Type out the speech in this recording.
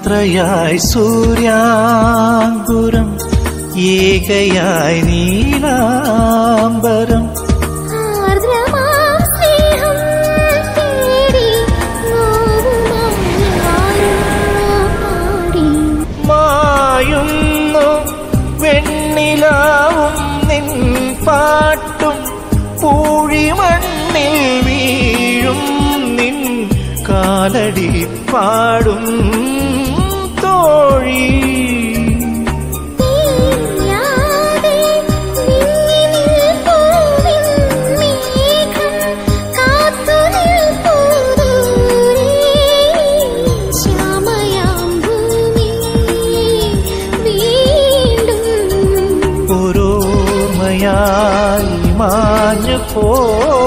യാത്രയായി സൂര്യാങ്കുരം ഏകയായി നീലാംബരം ആർദ്രമാം സ്നേഹം തേടി നോവുമായി ആരോ പാടി മായുന്നു വെണ്ണിലാവും നിൻ പാട്ടും പൂഴിമണ്ണിൽ വീഴും നിൻ കാലടി പാടും തോഴി തീയാതെ നിന്നിൽ പൂവിൻ മേഘം കാത്തു നിൽപ്പൂ ദൂരെ ശ്യാമയാം ഭൂമി വീണ്ടും ഓരോർമ്മയായി മാഞ്ഞു പോ